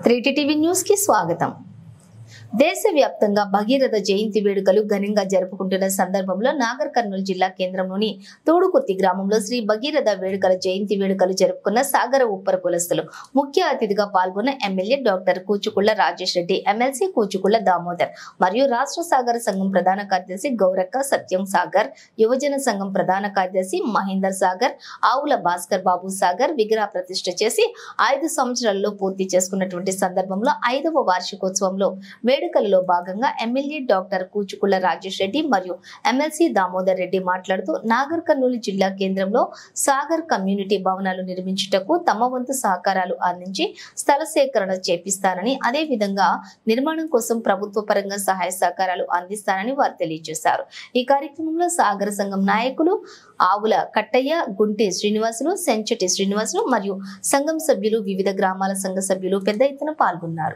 త్రీటీ TV news కి స్వాగతం దేశవ్యాప్తంగా భగీరథ జయంతి వేడుకలు ఘనంగా జరుపుకుంటున్న సందర్భంలో నాగర్ కర్నూలు జిల్లా కేంద్రంలోని తోడుకుర్తి గ్రామంలో శ్రీ భగీరథ వేడుకల జయంతి వేడుకలు జరుపుకున్న సాగర ఉప్పర కులస్తులు ముఖ్య అతిథిగా పాల్గొన్న MLA doctor Kuchukulla Rajesh Reddy MLC Kuchukulla Damodar మరియు రాష్ట్ర సాగర సంఘం ప్రధాన కార్యదర్శి గౌరక్క సత్యం సాగర్ యువజన సంఘం ప్రధాన కార్యదర్శి మహేందర్ సాగర్ ఆవుల భాస్కర్ బాబు సాగర్ విగ్రహ ప్రతిష్ఠ చేసి ఐదు సంవత్సరాల్లో పూర్తి చేసుకున్నటువంటి సందర్భంలో ఐదవ వార్షికోత్సవంలో వేడుకలలో భాగంగా ఎమ్మెల్యే డాక్టర్ కూచుకుళ్ల రాజేష్ రెడ్డి మరియు ఎమ్మెల్సీ దామోదర్ రెడ్డి మాట్లాడుతూ నాగర్ కర్నూలు జిల్లా కేంద్రంలో సాగర్ కమ్యూనిటీ భవనాలు నిర్మించుటకు తమ వంతు సహకారాలు అందించి స్థల సేకరణ చేపిస్తారని అదే విధంగా నిర్మాణం కోసం ప్రభుత్వ పరంగా సహాయ సహకారాలు అందిస్తారని వారు తెలియజేశారు ఈ కార్యక్రమంలో సాగర సంఘం నాయకులు ఆవుల కట్టయ్య గుంటి శ్రీనివాసులు సెంచటి శ్రీనివాసులు మరియు సంఘం సభ్యులు వివిధ గ్రామాల సంఘ సభ్యులు పెద్ద ఎత్తున పాల్గొన్నారు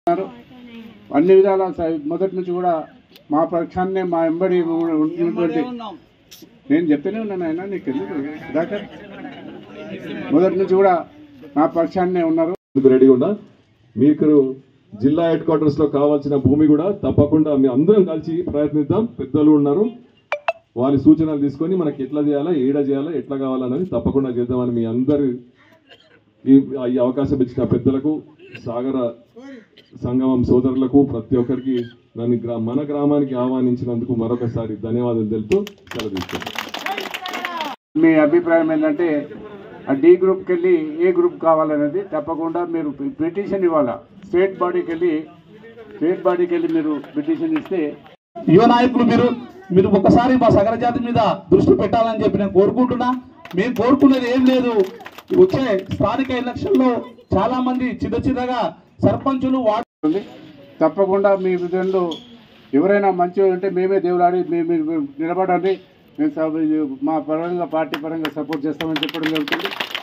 అన్ని విధాల స- మొదటి నుంచి కూడా మా పక్షాన్నే మా ఎంబడి ఉన్నటువంటి నేను చెప్తూనే ఉన్నాను ఆయన నీకు ఎందుకు సుధాకర్ మొదటి నుంచి కూడా మా పక్షాన్నే ఉన్నారు అందుకు రెడీగా ఉన్నా మీకు జిల్లా హెడ్ క్వార్టర్స్ లో కావాల్సిన భూమి కూడా తప్పకుండా మీ అందరం కలిసి ప్రయత్నిద్దాం పెద్దలు ఉన్నారు వారి సూచనలు తీసుకొని మనకి ఎట్లా చేయాలా ఏడ చేయాలా ఎట్లా కావాలన్నది తప్పకుండా చేద్దామని మీ అందరు ఈ ఈ అవకాశం ఇచ్చిన పెద్దలకు సాగర సంగమం సోదరులకు ప్రతి ఒక్కరికి నన్ను గ్రా మన గ్రామానికి ఆహ్వానించినందుకు మరొకసారి ధన్యవాదాలు తెలుపుతూ సెలవు తీసుకుంటాను మీ అభిప్రాయం ఏంటంటే ఆ డి గ్రూప్కి వెళ్ళి ఏ గ్రూప్ కావాలనేది తప్పకుండా మీరు పి- పిటిషన్ ఇవ్వాలా స్టేట్ బాడీకి వెళ్ళి స్టేట్ బాడీకి వెళ్ళి మీరు పిటిషన్ ఇస్తే యువ నాయకులు మీరు మీరు ఒకసారి మా సగర జాతి మీద దృష్టి పెట్టాలని చెప్పి నేను కోరుకుంటున్నా మేము కోరుకునేది ఏం లేదు వచ్చే స్థానిక ఎలక్షన్లో చాలా మంది చిన్న చిన్నగా సర్పంచులు వార్డు ఉంది తప్పకుండా మీ విధంలో ఎవరైనా మంచిగా ఉంటే మేమే దేవుడాడి మేము మీరు నిలబడండి మేము స- మా పరంగా పార్టీ పరంగా సపోర్ట్ చేస్తామని చెప్పడం జరుగుతుంది